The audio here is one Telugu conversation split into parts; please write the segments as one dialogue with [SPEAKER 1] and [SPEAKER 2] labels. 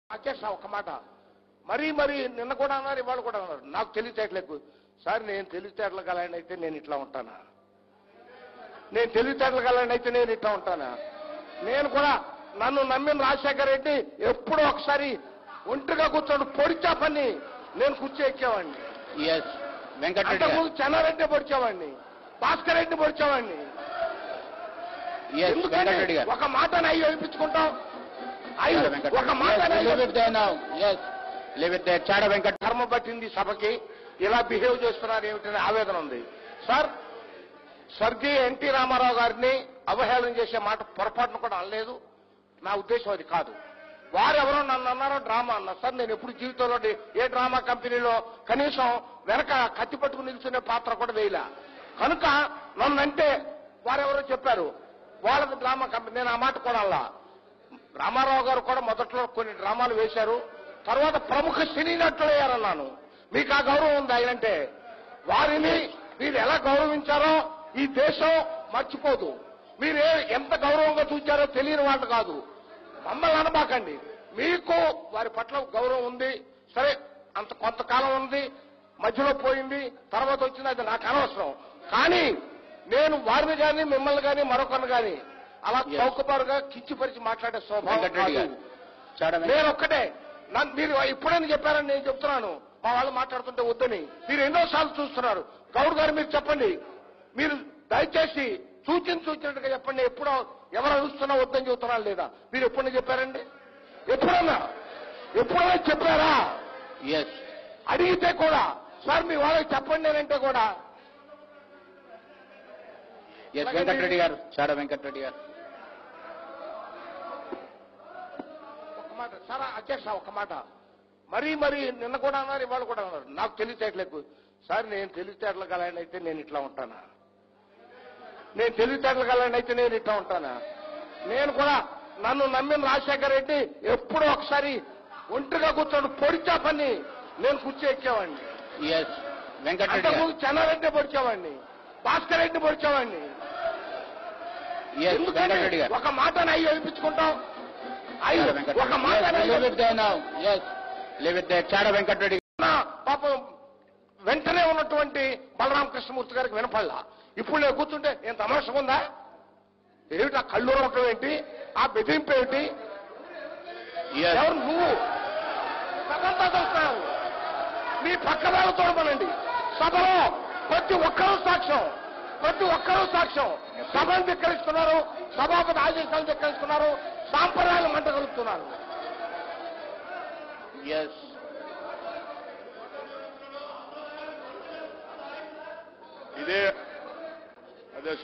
[SPEAKER 1] అధ్యక్ష ఒక మాట మరీ మరీ నిన్న కూడా అన్నారు ఇవాళ కూడా అన్నారు నాకు తెలివితేటలకు సార్ నేను తెలివితేటలు గలని అయితే నేను ఇట్లా ఉంటానా నేను తెలివితేటలు గలని అయితే నేను ఇట్లా ఉంటానా నేను కూడా నన్ను నమ్మిన రాజశేఖర రెడ్డి ఎప్పుడో ఒకసారి ఒంటిగా కూర్చోండి పొడిచా పని నేను కుర్చీ ఎక్కేవాడిని
[SPEAKER 2] ఎస్ వెంకటరెడ్డి గారు
[SPEAKER 1] అంతకుముందు చెన్నారెడ్డి పొడిచేవాడిని భాస్కర్ రెడ్డి పొడిచేవాడిని
[SPEAKER 2] ఎస్
[SPEAKER 1] ఎందుకంటే
[SPEAKER 2] వెంకటరెడ్డి గారు
[SPEAKER 1] ఒక మాటను అయ్యి వేయించుకుంటాం అయ్యి ఒక మాటను అయ్యి
[SPEAKER 2] leave it there now yes leave it there Chada Venkata
[SPEAKER 1] కర్మ పట్టింది సభకి ఇలా బిహేవ్ చేస్తున్నారు ఏమిటనే ఆవేదన ఉంది సార్ స్వర్గీయ ఎన్టీ రామారావు గారిని అవహేళన చేసే మాట పొరపాటును కూడా అనలేదు నా ఉద్దేశం అది కాదు వారెవరో నన్ను అన్నారో డ్రామా అన్నారు సార్ నేను ఎప్పుడు జీవితంలో ఏ డ్రామా కంపెనీలో కనీసం వెనక కత్తి పట్టుకుని నిల్చునే పాత్ర కూడా వేయలే కనుక నన్నంటే వారెవరో చెప్పారు వాళ్ళది డ్రామా కంపెనీ నేను ఆ మాట కూడా అలా రామారావు గారు కూడా మొదట్లో కొన్ని డ్రామాలు వేశారు తర్వాత ప్రముఖ సినీ నటులు అయ్యారన్నాను మీకు ఆ గౌరవం ఉంది ఆయనంటే వారిని మీరు ఎలా గౌరవించారో ఈ దేశం మర్చిపోదు మీరు ఏ- ఎంత గౌరవంగా చూచారో తెలియని వాళ్ళు కాదు మమ్మల్ని అనబాకండి మీకు వారి పట్ల గౌరవం ఉంది సరే అంత కొంతకాలం ఉంది మధ్యలో పోయింది తర్వాత వచ్చింది అది నాకు అనవసరం కానీ నేను వారిని కానీ మిమ్మల్ని కానీ మరొకరిని కానీ అలా
[SPEAKER 2] Yes.
[SPEAKER 1] చౌకబారుగా కించిపరిచి మాట్లాడే స్వభావం
[SPEAKER 2] వెంకటరెడ్డి
[SPEAKER 1] కాదు.
[SPEAKER 2] గారు చాడ వెంకట
[SPEAKER 1] నేను ఒక్కటే నన్ను మీరు ఇప్పుడైనా చెప్పారని నేను చెప్తున్నాను మా వాళ్ళు మాట్లాడుతుంటే వద్దని మీరు ఎన్నోసార్లు చూస్తున్నారు గౌడ్ గారు మీరు చెప్పండి మీరు దయచేసి సూచన సూచినట్టుగా చెప్పండి ఎప్పుడో ఎవరు అడుస్తున్నా వద్దని చెబుతున్నా లేదా మీరు ఎప్పుడైనా చెప్పారండి ఎప్పుడన్నా ఎప్పుడైనా చెప్పారా
[SPEAKER 2] ఎస్
[SPEAKER 1] అడిగితే కూడా సార్ మీ వాళ్ళకి చెప్పండి నేనంటే కూడా
[SPEAKER 2] ఎస్ వెంకటరెడ్డి గారు చాడ వెంకటరెడ్డి గారు
[SPEAKER 1] ఒక మాట సార్ అధ్యక్ష ఒక మాట మరీ మరీ నిన్న కూడా అన్నారు ఇవాళ కూడా అన్నారు నాకు తెలివితేటలకు సార్ నేను తెలివితేటలు గలని అయితే నేను ఇట్లా ఉంటానా నేను తెలివితేటలు గలని అయితే నేను ఇట్లా ఉంటానా నేను కూడా నన్ను నమ్మిన రాజశేఖర రెడ్డి ఎప్పుడో ఒకసారి ఒంటిగా కూర్చోండి పొడిచా పని నేను కుర్చీ ఎక్కేవాడిని
[SPEAKER 2] ఎస్ వెంకటరెడ్డి గారు
[SPEAKER 1] అంతకుముందు చెన్నారెడ్డి పొడిచేవాడిని భాస్కర్ రెడ్డి పొడిచేవాడిని
[SPEAKER 2] ఎస్
[SPEAKER 1] ఎందుకంటే
[SPEAKER 2] వెంకటరెడ్డి గారు
[SPEAKER 1] ఒక మాటను అయ్యి వేయించుకుంటాం అయ్యి
[SPEAKER 2] చాడ వెంకటరెడ్డి
[SPEAKER 1] ఒక మాటను అయ్యి
[SPEAKER 2] leave it there now yes leave it there Chada Venkat Reddy
[SPEAKER 1] నా పాపం వెంటనే ఉన్నటువంటి బలరామ కృష్ణమూర్తి గారికి వినపడలా ఇప్పుడు నేను కూర్చుంటే ఏం తమాషగా ఉందా ఏమిటి ఆ కళ్ళు ఉండటం ఏంటి ఆ బెదిరింపు ఏమిటి
[SPEAKER 2] ఎస్
[SPEAKER 1] ఎవరు నువ్వు సభంతా చూస్తున్నారు మీ పక్క వాళ్ళు చూడమనండి సభలో ప్రతి ఒక్కరూ సాక్ష్యం ప్రతి ఒక్కరూ సాక్ష్యం సభను ధిక్కరిస్తున్నారు సభాపతి ఆదేశాలు ధిక్కరిస్తున్నారు సాంప్రదాయాలు మంటగలుగుతున్నారు
[SPEAKER 2] ఎస్
[SPEAKER 3] ఇదే అధ్యక్ష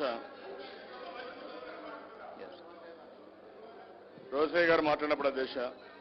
[SPEAKER 3] రోసయ్య గారు మాట్లాడినప్పుడు అధ్యక్ష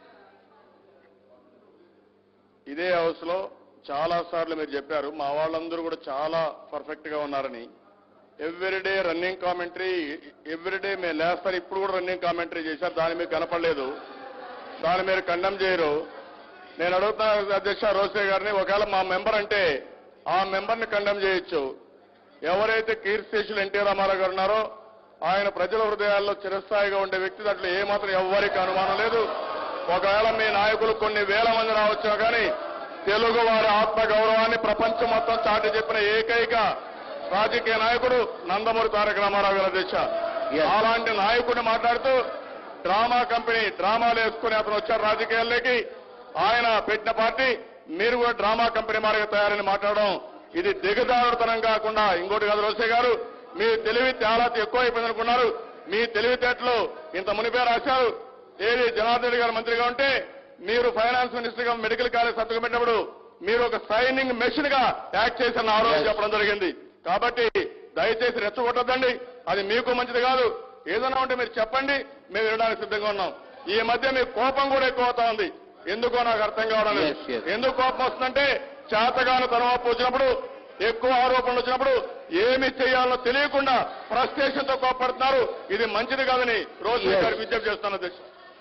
[SPEAKER 3] ఇదే హౌస్ లో చాలా సార్లు మీరు చెప్పారు మా వాళ్ళందరూ కూడా చాలా పర్ఫెక్ట్ గా ఉన్నారని ఎవ్రీడే రన్నింగ్ కామెంటరీ ఎవ్రీడే మేము లేస్తారు ఇప్పుడు కూడా రన్నింగ్ కామెంటరీ చేశారు దాని మీకు కనపడలేదు దాన్ని మీరు కండెమ్ చేయరు నేను అడుగుతున్నా అధ్యక్ష రోసే గారిని ఒకవేళ మా మెంబర్ అంటే ఆ మెంబర్ ని కండెమ్ చేయొచ్చు ఎవరైతే కీర్తిశేషులు ఎన్టీ రామారావు గారు ఉన్నారో ఆయన ప్రజల హృదయాల్లో చిరస్థాయిగా ఉండే వ్యక్తి దాంట్లో ఏమాత్రం ఎవ్వరికి అనుమానం లేదు ఒకవేళ మీ నాయకులు కొన్ని వేల మంది రావచ్చునా కానీ తెలుగు వారి ఆత్మ గౌరవాన్ని ప్రపంచం మొత్తం చాటి చెప్పిన ఏకైక రాజకీయ నాయకుడు నందమూరి తారక రామారావు గారి అధ్యక్ష
[SPEAKER 2] Yes.
[SPEAKER 3] అలాంటి నాయకుడిని మాట్లాడుతూ డ్రామా కంపెనీ డ్రామాలు వేసుకుని అతను వచ్చారు రాజకీయాల్లోకి ఆయన పెట్టిన పార్టీ మీరు కూడా డ్రామా కంపెనీ మారిగా తయారని మాట్లాడడం ఇది దిగజారుతనం కాకుండా ఇంకోటి కాదు రోసే గారు మీ తెలివి చాలా ఎక్కువ అయిపోయింది అనుకున్నారు మీ తెలివితేటలు ఇంత మునిపే రాశారు ఏది జనార్దన్ రెడ్డి గారు మంత్రిగా ఉంటే మీరు ఫైనాన్స్ మినిస్టర్ గా మెడికల్ కాలేజ్ సంతకం పెట్టినప్పుడు మీరు ఒక సైనింగ్ మెషిన్ గా యాక్ట్ చేసిన ఆరోజు
[SPEAKER 2] Yes.
[SPEAKER 3] చెప్పడం జరిగింది కాబట్టి దయచేసి రెచ్చగొట్టద్దండి అది మీకు మంచిది కాదు ఏదైనా ఉంటే మీరు చెప్పండి మేము వినడానికి సిద్ధంగా ఉన్నాం ఈ మధ్య మీ కోపం కూడా ఎక్కువ అవుతా ఉంది ఎందుకో నాకు అర్థం కావడం లేదు
[SPEAKER 2] Yes, yes.
[SPEAKER 3] ఎందుకు కోపం వస్తుందంటే చేతగాను తనవాపు వచ్చినప్పుడు ఎక్కువ ఆరోపణలు వచ్చినప్పుడు ఏమి చేయాలో తెలియకుండా ఫ్రస్ట్రేషన్ తో కోపడుతున్నారు ఇది మంచిది కాదని రోజు
[SPEAKER 2] Yes.
[SPEAKER 3] గారికి విజ్ఞప్తి చేస్తాను అధ్యక్ష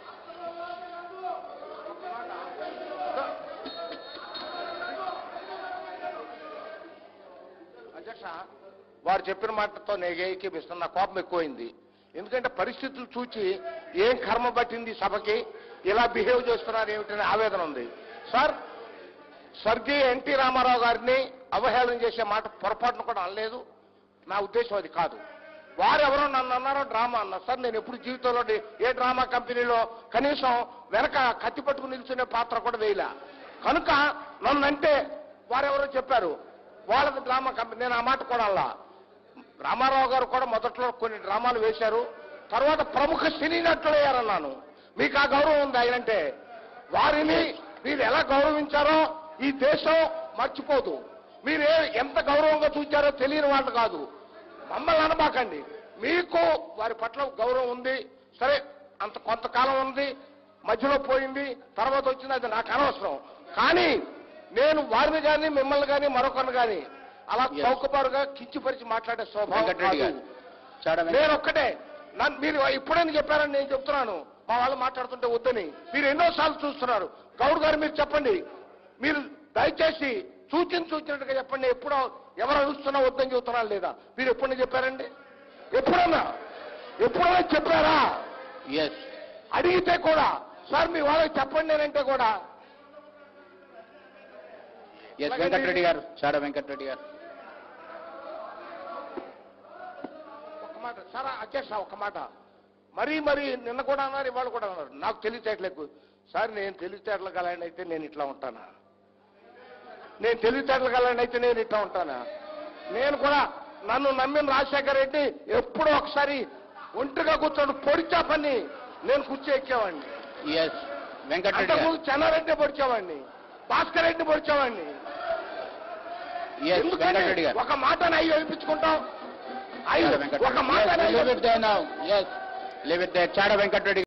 [SPEAKER 1] అధ్యక్ష వారు చెప్పిన మాటతో నేను ఏకీపిస్తున్న నా కోపం ఎక్కువైంది ఎందుకంటే పరిస్థితులు చూచి ఏం కర్మ పట్టింది సభకి ఇలా బిహేవ్ చేస్తున్నారు ఏమిటనే ఆవేదన ఉంది సార్ స్వర్గీయ ఎన్టీ రామారావు గారిని అవహేళన చేసే మాట పొరపాటును కూడా అనలేదు నా ఉద్దేశం అది కాదు వారెవరో నన్ను అన్నారో డ్రామా అన్నారు సార్ నేను ఎప్పుడు జీవితంలో ఏ డ్రామా కంపెనీలో కనీసం వెనక కత్తి పట్టుకుని నిల్చునే పాత్ర కూడా వేయలే కనుక నన్ను అంటే వారెవరో చెప్పారు వాళ్ళది డ్రామా కంపెనీ నేను ఆ మాట కూడా అలా రామారావు గారు కూడా మొదట్లో కొన్ని డ్రామాలు వేశారు తర్వాత ప్రముఖ సినీ నటులు అయ్యారన్నాను మీకు ఆ గౌరవం ఉంది ఆయనంటే వారిని మీరు ఎలా గౌరవించారో ఈ దేశం మర్చిపోదు మీరు ఏ- ఎంత గౌరవంగా చూచారో తెలియని వాళ్ళు కాదు మమ్మల్ని అనబాకండి మీకు వారి పట్ల గౌరవం ఉంది సరే అంత కొంతకాలం ఉంది మధ్యలో పోయింది తర్వాత వచ్చింది అది నాకు అనవసరం కానీ నేను వారిని కానీ మిమ్మల్ని కానీ మరొకరిని కానీ అలా
[SPEAKER 2] Yes.
[SPEAKER 1] చౌకబారుగా కించిపరిచి మాట్లాడే స్వభావం
[SPEAKER 2] వెంకటరెడ్డి
[SPEAKER 1] కాదు.
[SPEAKER 2] గారు చాడ వెంకట
[SPEAKER 1] నేను ఒక్కటే నన్ను మీరు ఇప్పుడని చెప్పారని నేను చెప్తున్నాను మా వాళ్ళు మాట్లాడుతుంటే వద్దని మీరు ఎన్నోసార్లు చూస్తున్నారు గౌడ్ గారు మీరు చెప్పండి మీరు దయచేసి సూచన సూచినట్టుగా చెప్పండి ఎప్పుడో ఎవరు అడుస్తున్నా వద్దని చెబుతున్నా లేదా మీరు ఎప్పుడైనా చెప్పారండి ఎప్పుడన్నా ఎప్పుడైనా చెప్పారా
[SPEAKER 2] ఎస్
[SPEAKER 1] అడిగితే కూడా సార్ మీ వాళ్ళకి చెప్పండి నేనంటే కూడా
[SPEAKER 2] ఎస్ వెంకటరెడ్డి గారు చాడ వెంకటరెడ్డి గారు
[SPEAKER 1] ఒక మాట సార్ అధ్యక్ష ఒక మాట మరీ మరి నిన్న కూడా అన్నారు ఇవాళ కూడా అన్నారు నాకు తెలివితేటలకు సార్ నేను తెలివితేటలు గలని అయితే నేను ఇట్లా ఉంటానా నేను తెలివితేటలు గలని అయితే నేను ఇట్లా ఉంటానా నేను కూడా నన్ను నమ్మిన రాజశేఖర రెడ్డి ఎప్పుడో ఒకసారి ఒంటిగా కూర్చోండి పొడిచా పని నేను కూర్చో ఎక్కేవాడిని
[SPEAKER 2] ఎస్ వెంకటరెడ్డి గారు
[SPEAKER 1] అంతకుముందు చెన్నారెడ్డి పొడిచేవాడిని భాస్కర్ రెడ్డి పొడిచేవాడిని
[SPEAKER 2] ఎస్
[SPEAKER 1] ఎందుకని
[SPEAKER 2] వెంకటరెడ్డి గారు
[SPEAKER 1] ఒక మాటను అయ్యి వేయించుకుంటాం అయ్యి
[SPEAKER 2] చాడ వెంకటరెడ్డి
[SPEAKER 1] ఒక మాట
[SPEAKER 2] leave it there now yes leave it there Chada Venkatareddy